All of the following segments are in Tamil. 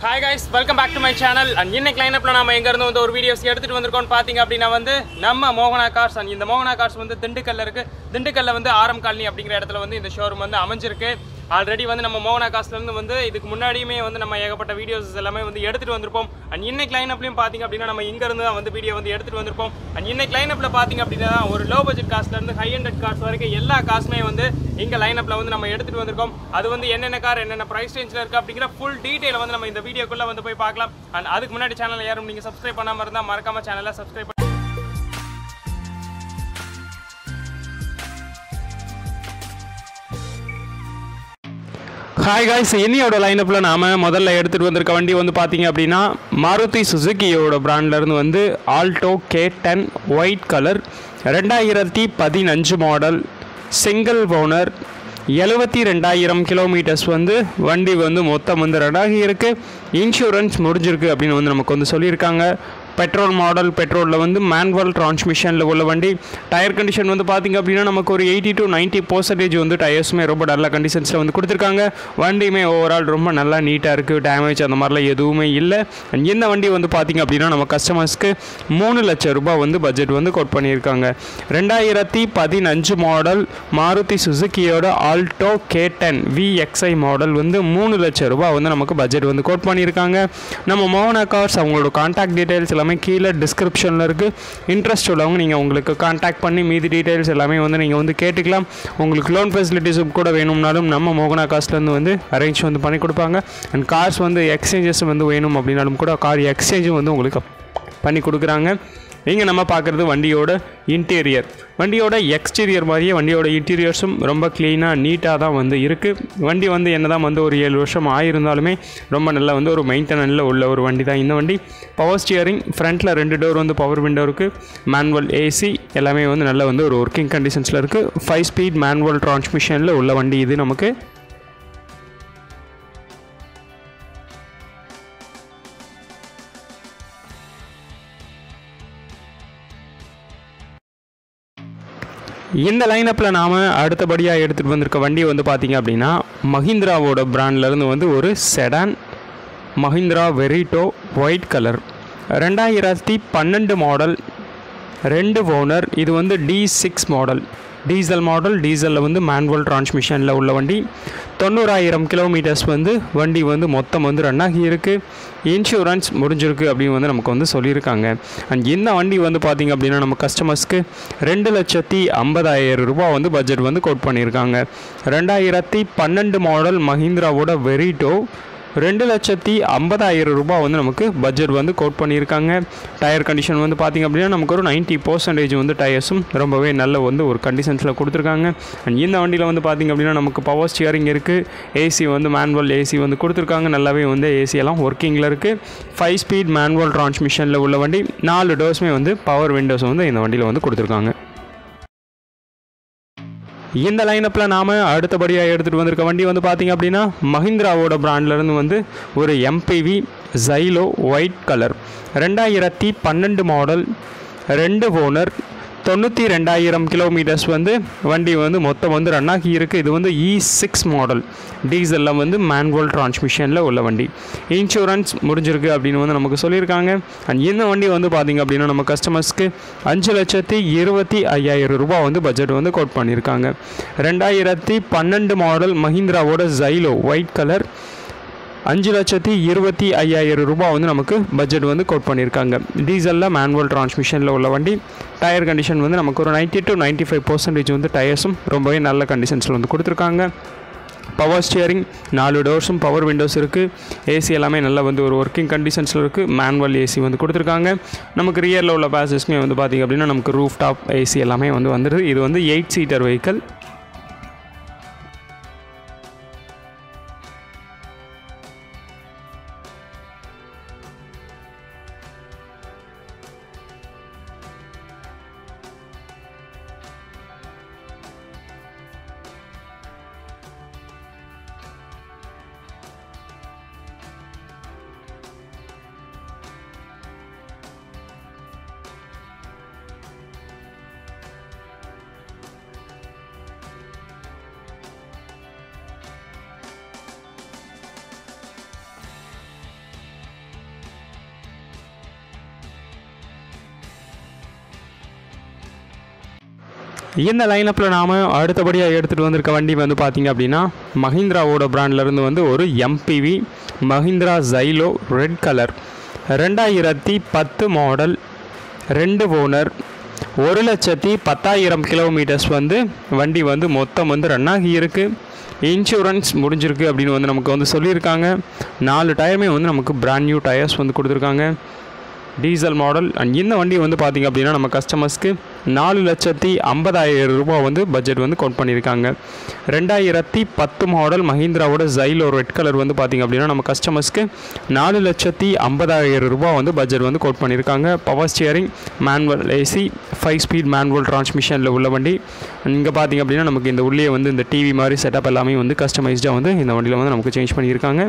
hi guys welcome back to my channel and இன்னைக்கு லைனப்பில் நம்ம எங்கேருந்து வந்து ஒரு வீடியோஸ் எடுத்துகிட்டு வந்திருக்கோம் பார்த்தீங்க அப்படின்னா வந்து நம்ம மோகனா கார்ஸ் அண்ட் இந்த மோகனா கார்ஸ் வந்து திண்டுக்கல்ல இருக்குது திண்டுக்கல்ல வந்து ஆரம் காலனி அப்படிங்கிற இடத்துல வந்து இந்த ஷோரூம் வந்து அமைஞ்சிருக்கு ஆல்ரெடி வந்து நம்ம மோகனா காஸ்ட்லேருந்து வந்து இதுக்கு முன்னாடியுமே வந்து நம்ம ஏகப்பட்ட வீடியோஸ் எல்லாமே வந்து எடுத்துகிட்டு வந்திருப்போம் அண்ட் இன்னைக்கு லைனப்லையும் பார்த்தீங்க அப்படின்னா நம்ம இங்கேருந்து தான் வந்து வீடியோ வந்து எடுத்துகிட்டு வந்திருப்போம் அண்ட் இன்னைக்கு லைனப்பில் பார்த்தீங்க அப்படின்னா ஒரு லோ பட்ஜெட் காஸ்ட்லேருந்து ஹை ஹண்ட்ரட் கார்ஸ் வரைக்கும் எல்லா காசுமே வந்து இங்கே லைனப்பில் வந்து நம்ம எடுத்துகிட்டு வந்திருக்கோம் அது வந்து என்னென்ன கார் என்னென்ன ப்ரைஸ் ரேஞ்சில் இருக்குது அப்படிங்கிற ஃபுல் டீட்டெயில் வந்து நம்ம இந்த வீடியோக்குள்ளே வந்து போய் பார்க்கலாம் அண்ட் அதுக்கு முன்னாடி சேனல் யாரும் நீங்கள் சப்ஸ்கிரைப் பண்ணாமல் இருந்தால் மறக்காம சேனலை சப்ஸ்கிரைப் பண்ணி ஹாய் காய்ஸ் இன்னியோட லைனப்பில் நாம் முதல்ல எடுத்துகிட்டு வந்திருக்க வண்டி வந்து பார்த்தீங்க அப்படின்னா மாருதி சுசுக்கியோட பிராண்ட்லேருந்து வந்து Alto K ten white colour ரெண்டாயிரத்தி பதினஞ்சு மாடல் சிங்கிள் ஓனர் எழுபத்தி ரெண்டாயிரம் கிலோமீட்டர்ஸ் வந்து வண்டி வந்து மொத்தம் வந்து ரெண்டாகி இருக்குது இன்சூரன்ஸ் முடிஞ்சிருக்கு அப்படின்னு வந்து நமக்கு வந்து சொல்லியிருக்காங்க பெட்ரோல் மாடல் பெட்ரோலில் வந்து மேனுவல் டிரான்ஸ்மிஷனில் உள்ள வண்டி டயர் கண்டிஷன் வந்து பார்த்திங்க அப்படின்னா நமக்கு ஒரு எயிட்டி டு நைன்ட்டி பர்சன்டேஜ் வந்து டயர்ஸுமே ரொம்ப நல்ல கண்டிஷன்ஸில் வந்து கொடுத்துருக்காங்க வண்டியுமே ஓவரால் ரொம்ப நல்லா நீட்டாக இருக்குது டேமேஜ் அந்த மாதிரிலாம் எதுவுமே இல்லை And இந்த வண்டி வந்து பார்த்திங்க அப்படின்னா நம்ம கஸ்டமர்ஸ்க்கு மூணு லட்சம் ரூபாய் வந்து பட்ஜெட் வந்து கோட் பண்ணியிருக்காங்க ரெண்டாயிரத்தி பதினஞ்சு மாடல் மாருதி சுசுக்கியோட Alto K ten VXI model வந்து மூணு லட்சம் ரூபாய் வந்து நமக்கு பட்ஜெட் வந்து கோட் பண்ணியிருக்காங்க நம்ம மோகனா கார்ஸ் அவங்களோட கான்டாக்ட் டீட்டெயில்ஸ் எல்லாமே கீழே டிஸ்கிரிப்ஷனில் இருக்குது இன்ட்ரெஸ்ட் உள்ளவங்க நீங்கள் உங்களுக்கு கான்டாக்ட் பண்ணி மீதி டீட்டெயில்ஸ் எல்லாமே வந்து நீங்கள் வந்து கேட்டுக்கலாம் உங்களுக்கு லோன் ஃபெசிலிட்டிஸும் கூட வேணும்னாலும் நம்ம மோகனா காஸ்ட்லேருந்து வந்து அரேஞ்ச் வந்து பண்ணி கொடுப்பாங்க அண்ட் கார்ஸ் வந்து எக்ஸ்சேஞ்சஸ் வந்து வேணும் அப்படின்னாலும் கூட கார் எக்ஸ்சேஞ்சும் வந்து உங்களுக்கு பண்ணி கொடுக்குறாங்க இங்கே நம்ம பார்க்குறது வண்டியோட இன்டீரியர் வண்டியோட எக்ஸ்டீரியர் மாதிரியே வண்டியோட இன்டீரியர்ஸும் ரொம்ப க்ளீனாக நீட்டாக தான் வந்து இருக்குது வண்டி வந்து என்ன தான் வந்து ஒரு ஏழு வருஷம் ஆயிருந்தாலுமே ரொம்ப நல்லா வந்து ஒரு மெயின்டெனன்ஸில் உள்ள ஒரு வண்டி தான் இந்த வண்டி பவர் ஸ்டியரிங் ஃப்ரண்ட்டில் ரெண்டு டோர் வந்து பவர் விண்டோ இருக்குது மேனுவல் ஏசி எல்லாமே வந்து நல்ல வந்து ஒரு ஒர்க்கிங் கண்டிஷன்ஸில் இருக்குது ஃபைவ் ஸ்பீட் மேனுவல் டிரான்ஸ்மிஷனில் உள்ள வண்டி இது நமக்கு இந்த லைனப்பில் நாம் அடுத்தபடியாக எடுத்துகிட்டு வந்திருக்க வண்டி வந்து பார்த்திங்க அப்படின்னா மஹிந்திராவோட பிராண்ட்லேருந்து வந்து ஒரு sedan Mahindra Verito white colour ரெண்டாயிரத்தி பன்னெண்டு மாடல் ரெண்டு ஓனர் இது வந்து D six model diesel model டீசலில் வந்து மேனுவல் டிரான்ஸ்மிஷனில் உள்ள வண்டி தொண்ணூறாயிரம் கிலோமீட்டர்ஸ் வந்து வண்டி வந்து மொத்தம் வந்து ரன் ஆகி இருக்குது இன்சூரன்ஸ் முடிஞ்சிருக்கு அப்படின்னு வந்து நமக்கு வந்து சொல்லியிருக்காங்க அண்ட் இந்த வண்டி வந்து பார்த்திங்க அப்படின்னா நம்ம கஸ்டமர்ஸ்க்கு ரெண்டு லட்சத்தி ஐம்பதாயிரம் ரூபாய் வந்து பட்ஜெட் வந்து கோட் பண்ணியிருக்காங்க ரெண்டாயிரத்தி பன்னெண்டு மாடல் மஹிந்திராவோட வெரிட்டோ ரெண்டு லட்சத்தி ஐம்பதாயிரம் ரூபாய் வந்து நமக்கு பட்ஜெட் வந்து கோட் பண்ணியிருக்காங்க டயர் கண்டிஷன் வந்து பார்த்திங்க அப்படின்னா நமக்கு ஒரு நைன்ட்டி பர்சன்டேஜ் வந்து டயர்ஸும் ரொம்பவே நல்ல வந்து ஒரு கண்டிஷன்ஸில் கொடுத்துருக்காங்க அண்ட் இந்த வண்டியில் வந்து பார்த்திங்க அப்படின்னா நமக்கு பவர் ஸ்டியரிங் இருக்குது ஏசி வந்து மேனுவல் ஏசி வந்து கொடுத்துருக்காங்க நல்லாவே வந்து ஏசி எல்லாம் ஒர்க்கிங்கில் இருக்குது ஃபைவ் ஸ்பீட் மேனுவல் டிரான்ஸ்மிஷனில் உள்ள வண்டி நாலு டோர்ஸுமே வந்து பவர் விண்டோஸ் வந்து இந்த வண்டியில் வந்து கொடுத்துருக்காங்க இந்த லைனப்பில் நாம் அடுத்தபடியாக எடுத்துகிட்டு வந்திருக்க வண்டி வந்து பார்த்திங்க அப்படின்னா மஹிந்திராவோட பிராண்ட்லேருந்து வந்து ஒரு எம்பிவி ஜைலோ ஒயிட் கலர் ரெண்டாயிரத்தி பன்னெண்டு மாடல் ரெண்டு ஓனர் தொண்ணூற்றி ரெண்டாயிரம் கிலோமீட்டர்ஸ் வந்து வண்டி வந்து மொத்தம் வந்து ரன் ஆகி இருக்குது இது வந்து இ சிக்ஸ் மாடல் டீசலில் வந்து மேனுவல் டிரான்ஸ்மிஷனில் உள்ள வண்டி இன்சூரன்ஸ் முடிஞ்சிருக்கு அப்படின்னு வந்து நமக்கு சொல்லியிருக்காங்க அண்ட் இந்த வண்டி வந்து பார்த்திங்க அப்படின்னா நம்ம கஸ்டமர்ஸ்க்கு அஞ்சு லட்சத்தி இருபத்தி ஐயாயிரம் ரூபாய் வந்து பட்ஜெட் வந்து கோட் பண்ணியிருக்காங்க ரெண்டாயிரத்தி பன்னெண்டு மாடல் மஹிந்திராவோட ஜைலோ ஒயிட் கலர் அஞ்சு லட்சத்தி இருபத்தி ஐயாயிரம் ரூபாய் வந்து நமக்கு பட்ஜெட் வந்து கோட் பண்ணியிருக்காங்க டீசலில் மேனுவல் டிரான்ஸ்மிஷனில் உள்ள வண்டி டயர் கண்டிஷன் வந்து நமக்கு ஒரு ninety to ninety five percentage வந்து டயர்ஸும் ரொம்பவே நல்ல கண்டிஷன்ஸில் வந்து கொடுத்துருக்காங்க பவர் ஸ்டியரிங் நாலு டோர்ஸும் பவர் விண்டோஸ் இருக்குது ஏசி எல்லாமே நல்லா வந்து ஒரு ஒர்க்கிங் கண்டிஷன்ஸில் இருக்குது மேனுவல் ஏசி வந்து கொடுத்துருக்காங்க நமக்கு ரியரில் உள்ள பேசஸ்மே வந்து பார்த்திங்க அப்படின்னா நமக்கு ரூஃப் டாப் ஏசி எல்லாமே வந்து வந்துடுது இது வந்து எயிட் சீட்டர் வெஹிக்கல் இந்த லைனப்பில் நாம் அடுத்தபடியாக எடுத்துகிட்டு வந்திருக்க வண்டி வந்து பார்த்திங்க அப்படின்னா மஹிந்திராவோட பிராண்ட்லேருந்து வந்து ஒரு MPV Mahindra Xylo red colour ரெண்டாயிரத்தி பத்து மாடல் ரெண்டு ஓனர் ஒரு லட்சத்தி பத்தாயிரம் கிலோமீட்டர்ஸ் வந்து வண்டி வந்து மொத்தம் வந்து ரன் ஆகி இருக்குது இன்சூரன்ஸ் முடிஞ்சிருக்கு அப்படின்னு வந்து நமக்கு வந்து சொல்லியிருக்காங்க நாலு டயருமே வந்து நமக்கு பிராண்ட் நியூ டயர்ஸ் வந்து கொடுத்துருக்காங்க டீசல் மாடல் அண்ட் இந்த வண்டி வந்து பார்த்திங்க அப்படின்னா நம்ம கஸ்டமர்ஸ்க்கு நாலு லட்சத்தி ஐம்பதாயிரம் ரூபாய் வந்து பட்ஜெட் வந்து கவுண்ட் பண்ணியிருக்காங்க ரெண்டாயிரத்தி பத்து மாடல் மஹிந்திராவோட ஜைலோ ரெட் கலர் வந்து பார்த்திங்க அப்படின்னா நம்ம கஸ்டமர்ஸ்க்கு நாலு லட்சத்தி ஐம்பதாயிரம் ரூபாய் வந்து பட்ஜெட் வந்து கவுண்ட் பண்ணியிருக்காங்க power steering manual AC five speed manual டிரான்ஸ்மிஷனில் உள்ள வண்டி இங்கே பார்த்திங்க அப்படின்னா நமக்கு இந்த உள்ளே வந்து இந்த டிவி மாதிரி செட்டப் எல்லாமே வந்து கஸ்டமைஸ்டாக வந்து இந்த வண்டியில் வந்து நமக்கு சேஞ்ச் பண்ணியிருக்காங்க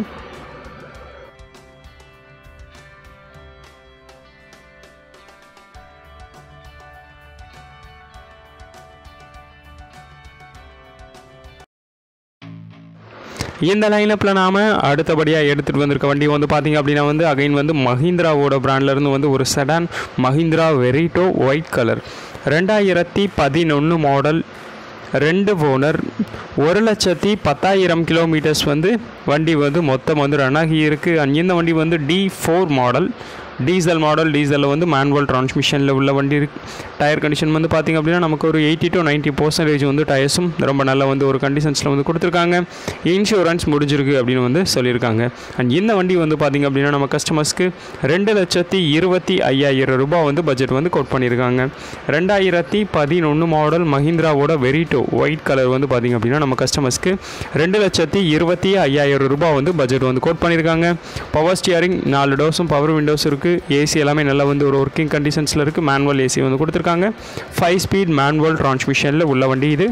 இந்த லைனப்பில் நாம் அடுத்தபடியாக எடுத்துகிட்டு வந்திருக்க வண்டி வந்து பார்த்திங்க அப்படின்னா வந்து அகைன் வந்து மஹிந்திராவோட பிராண்ட்லேருந்து வந்து ஒரு sedan Mahindra Verito white colour ரெண்டாயிரத்தி பதினொன்று மாடல் ரெண்டு ஓனர் ஒரு லட்சத்தி பத்தாயிரம் கிலோமீட்டர்ஸ் வந்து வண்டி வந்து மொத்தம் வந்து ரன் ஆகி இருக்குது அண்ட் இந்த வண்டி வந்து D four model diesel model டீசலில் வந்து மேனுவல் டிரான்ஸ்மிஷனில் உள்ள வண்டி இருக்கு டயர் கண்டிஷன் வந்து பார்த்திங்க அப்படின்னா நமக்கு ஒரு எயிட்டி டு நைன்ட்டி பர்சன்டேஜ் வந்து டயர்ஸும் ரொம்ப நல்ல வந்து ஒரு கண்டிஷன்ஸில் வந்து கொடுத்துருக்காங்க இன்சூரன்ஸ் முடிஞ்சிருக்கு அப்படின்னு வந்து சொல்லியிருக்காங்க அண்ட் இந்த வண்டி வந்து பார்த்திங்க அப்படின்னா நம்ம கஸ்டமர்ஸ்க்கு ரெண்டு லட்சத்தி இருபத்தி ஐயாயிரம் ரூபாய் வந்து பட்ஜெட் வந்து கோட் பண்ணியிருக்காங்க ரெண்டாயிரத்தி பதினொன்று மாடல் மஹிந்திராவோட வெரிட்டோ ஒயிட் கலர் வந்து பார்த்திங்க அப்படின்னா நம்ம கஸ்டமர்ஸ்க்கு ரெண்டு லட்சத்தி இருபத்தி ஐயாயிரம் ரூபாய் வந்து பட்ஜெட் வந்து கோட் பண்ணியிருக்காங்க பவர் ஸ்டியரிங் நாலு டோர்ஸும் பவர் விண்டோஸ் இருக்குது ஏசி எல்லாமே நல்லா வந்து ஒரு ஒர்க்கிங் கண்டிஷன்ஸில் இருக்குது மேனுவல் ஏசி வந்து கொடுத்துருக்காங்க ஃபைவ் ஸ்பீட் மேனுவல் டிரான்ஸ்மிஷனில் உள்ள வண்டி இது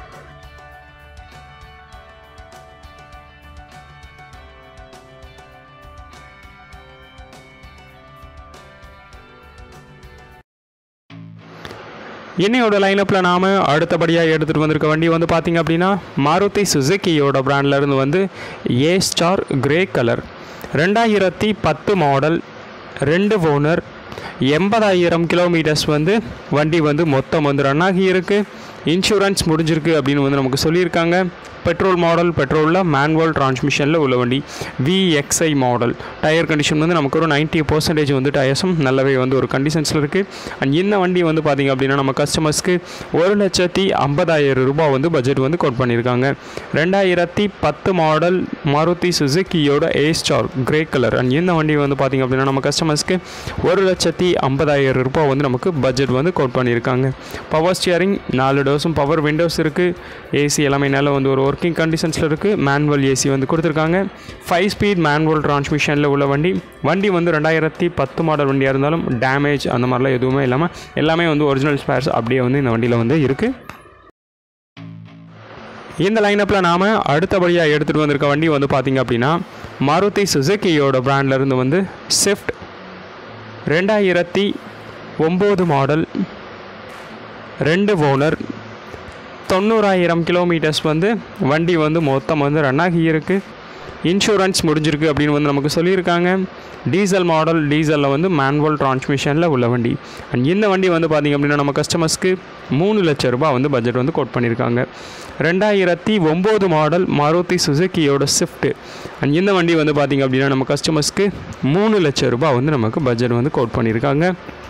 இன்னையோட லைனப்பில் நாம் அடுத்தபடியாக எடுத்துகிட்டு வந்திருக்க வண்டி வந்து பார்த்திங்க அப்படின்னா மாருதி சுசுக்கியோட பிராண்ட்லேருந்து வந்து ஏ ஸ்டார் கிரே கலர் ரெண்டாயிரத்தி பத்து மாடல் ரெண்டு ஓனர் எண்பதாயிரம் கிலோமீட்டர்ஸ் வந்து வண்டி வந்து மொத்தம் வந்து ரன் ஆகி இருக்குது இன்சூரன்ஸ் முடிஞ்சிருக்கு அப்படின்னு வந்து நமக்கு சொல்லியிருக்காங்க பெட்ரோல் மாடல் பெட்ரோலில் மேனுவல் டிரான்ஸ்மிஷனில் உள்ள வண்டி விஎக்ஸ்ஐ மாடல் டயர் கண்டிஷன் வந்து நமக்கு ஒரு நைன்ட்டி பர்சன்டேஜ் வந்து டயர்ஸும் நல்லாவே வந்து ஒரு கண்டிஷன்ஸில் இருக்குது அண்ட் இந்த வண்டி வந்து பார்த்திங்க அப்படின்னா நம்ம கஸ்டமர்ஸ்க்கு ஒரு லட்சத்தி ஐம்பதாயிரம் ரூபாய் வந்து பட்ஜெட் வந்து கோட் பண்ணியிருக்காங்க ரெண்டாயிரத்தி பத்து மாடல் மாருதி சுசுக்கியோட A star grey colour and இந்த வண்டி வந்து பார்த்திங்க அப்படின்னா நம்ம கஸ்டமர்ஸ்க்கு ஒரு லட்சத்தி ஐம்பதாயிரம் ரூபாய் வந்து நமக்கு பட்ஜெட் வந்து கோட் பண்ணியிருக்காங்க பவர் ஸ்டியரிங் நாலு டோர்ஸும் பவர் விண்டோஸ் இருக்குது ஏசி எல்லாமே நல்லா வந்து ஒரு ஒர்க்கிங் கண்டிஷன்ஸில் இருக்குது மேனுவல் ஏசி வந்து கொடுத்துருக்காங்க ஃபைவ் ஸ்பீட் மேனுவல் டிரான்ஸ்மிஷனில் உள்ள வண்டி வண்டி வந்து ரெண்டாயிரத்தி பத்து மாடல் வண்டியாக இருந்தாலும் டேமேஜ் அந்த மாதிரிலாம் எதுவுமே இல்லாமல் எல்லாமே வந்து ஒரிஜினல் ஸ்பேர்ஸ் அப்படியே வந்து இந்த வண்டியில் வந்து இருக்குது இந்த லைனப்பில் நாம் அடுத்தபடியாக எடுத்துகிட்டு வந்திருக்க வண்டி வந்து பார்த்திங்க அப்படின்னா மாருதி சுசுக்கியோட பிராண்ட்லேருந்து வந்து ஸ்விஃப்ட் ரெண்டாயிரத்தி ஒம்பது மாடல் ரெண்டு ஓனர் தொண்ணூறாயிரம் கிலோமீட்டர்ஸ் வந்து வண்டி வந்து மொத்தம் வந்து ரன் ஆகி இருக்குது இன்சூரன்ஸ் முடிஞ்சிருக்கு அப்படின்னு வந்து நமக்கு சொல்லியிருக்காங்க டீசல் மாடல் டீசலில் வந்து மேனுவல் டிரான்ஸ்மிஷனில் உள்ள வண்டி அண்ட் இந்த வண்டி வந்து பார்த்திங்க அப்படின்னா நம்ம கஸ்டமர்ஸ்க்கு மூணு லட்ச ரூபாய் வந்து பட்ஜெட் வந்து கோட் பண்ணியிருக்காங்க ரெண்டாயிரத்தி ஒம்பது மாடல் மாருதி சுசுக்கியோட ஸ்விஃப்ட்டு அண்ட் இந்த வண்டி வந்து பார்த்திங்க அப்படின்னா நம்ம கஸ்டமர்ஸ்க்கு மூணு லட்ச ரூபாய் வந்து நமக்கு பட்ஜெட் வந்து கோட் பண்ணியிருக்காங்க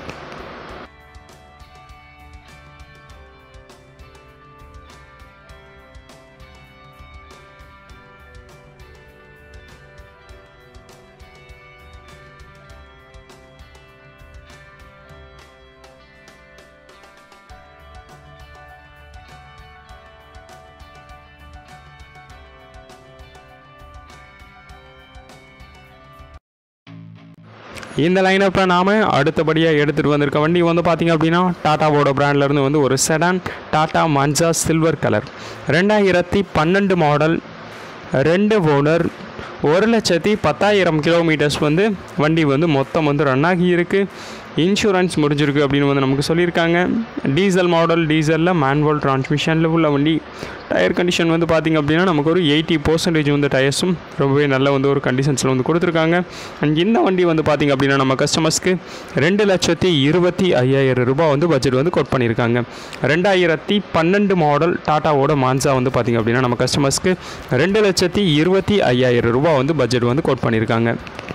இந்த லைனப்பில் நாம் அடுத்தபடியாக எடுத்துகிட்டு வந்திருக்க வண்டி வந்து பார்த்திங்க அப்படின்னா டாட்டாவோட பிராண்ட்லேருந்து வந்து ஒரு sedan Tata Manza silver colour ரெண்டாயிரத்தி பன்னெண்டு மாடல் ரெண்டு ஓனர் ஒரு லட்சத்தி பத்தாயிரம் கிலோமீட்டர்ஸ் வந்து வண்டி வந்து மொத்தம் வந்து ரன் ஆகி இருக்குது இன்சூரன்ஸ் முடிஞ்சிருக்கு அப்படின்னு வந்து நமக்கு சொல்லியிருக்காங்க டீசல் மாடல் டீசலில் மேனுவல் டிரான்ஸ்மிஷனில் உள்ள வண்டி டயர் கண்டிஷன் வந்து பார்த்திங்க அப்படின்னா நமக்கு ஒரு எயிட்டி பர்சன்டேஜ் வந்து டயர்ஸும் ரொம்பவே நல்ல வந்து ஒரு கண்டிஷன்ஸில் வந்து கொடுத்துருக்காங்க அண்ட் இந்த வண்டி வந்து பார்த்திங்க அப்படின்னா நம்ம கஸ்டமர்ஸ்க்கு ரெண்டு லட்சத்தி இருபத்தி ஐயாயிரம் ரூபாய் வந்து பட்ஜெட் வந்து கோட் பண்ணியிருக்காங்க ரெண்டாயிரத்தி பன்னெண்டு மாடல் டாட்டாவோட மான்சா வந்து பார்த்திங்க அப்படின்னா நம்ம கஸ்டமர்ஸ்க்கு ரெண்டு லட்சத்தி இருபத்தி ஐயாயிரம் ரூபாய் வந்து பட்ஜெட் வந்து கோட் பண்ணியிருக்காங்க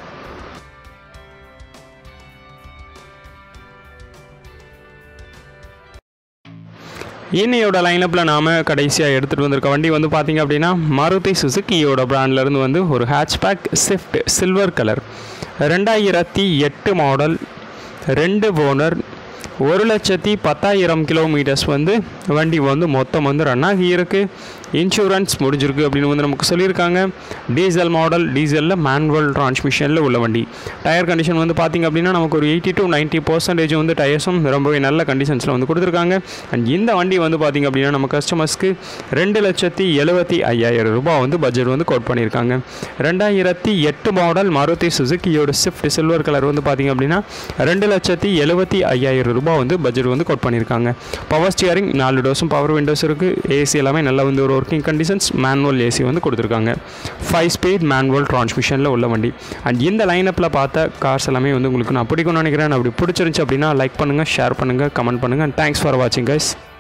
இன்னையோட லைனப்பில் நாம் கடைசியாக எடுத்துகிட்டு வந்திருக்க வண்டி வந்து பார்த்திங்க அப்படின்னா மாருதி சுசுக்கியோட பிராண்ட்லேருந்து வந்து ஒரு ஹேட்ச்பேக் ஸ்விஃப்ட் சில்வர் கலர் ரெண்டாயிரத்தி எட்டு மாடல் ரெண்டு ஓனர் ஒரு லட்சத்தி பத்தாயிரம் கிலோமீட்டர்ஸ் வந்து வண்டி வந்து மொத்தம் வந்து ரன் ஆகி இருக்குது இன்சூரன்ஸ் முடிஞ்சிருக்கு அப்படின்னு வந்து நமக்கு சொல்லியிருக்காங்க டீசல் மாடல் டீசலில் மேனுவல் டிரான்ஸ்மிஷனில் உள்ள வண்டி டயர் கண்டிஷன் வந்து பார்த்திங்க அப்படின்னா நமக்கு ஒரு எயிட்டி டு நைன்ட்டி பர்சன்டேஜ் வந்து டயர்ஸும் ரொம்பவே நல்ல கண்டிஷன்ஸில் வந்து கொடுத்துருக்காங்க அண்ட் இந்த வண்டி வந்து பார்த்திங்க அப்படின்னா நம்ம கஸ்டமர்ஸ்க்கு ரெண்டு லட்சத்தி எழுபத்தி ஐயாயிரம் ரூபாய் வந்து பட்ஜெட் வந்து கோட் பண்ணியிருக்காங்க ரெண்டாயிரத்தி எட்டு மாடல் மாருதி சுசுக்கியோட ஸ்விஃப்ட் சில்வர் கலர் வந்து பார்த்திங்க அப்படின்னா ரெண்டு லட்சத்தி எழுபத்தி ஐயாயிரம் ரூபாய் வந்து பட்ஜெட் வந்து கோட் பண்ணியிருக்காங்க பவர் ஸ்டியரிங் நாலு டோஸும் பவர் விண்டோஸ் இருக்குது ஏசி எல்லாமே நல்லா வந்து ஒரு ஒர்க்கிங் கண்டிஷன்ஸ் மேனுவல் ஏசி வந்து கொடுத்துருக்காங்க ஃபைவ் ஸ்பீட் மேனுவல் டிரான்ஸ்மிஷனில் உள்ள வண்டி அண்ட் இந்த லைனப்பில் பார்த்த கார்ஸ் எல்லாமே வந்து உங்களுக்கு நான் பிடிக்கும்னு நினைக்கிறேன் அப்படி பிடிச்சிருந்துச்சு அப்படின்னா லைக் பண்ணுங்கள் ஷேர் பண்ணுங்கள் கமெண்ட் பண்ணுங்கள் அண்ட் தேங்க்ஸ் ஃபார் வாட்சிங் கைஸ்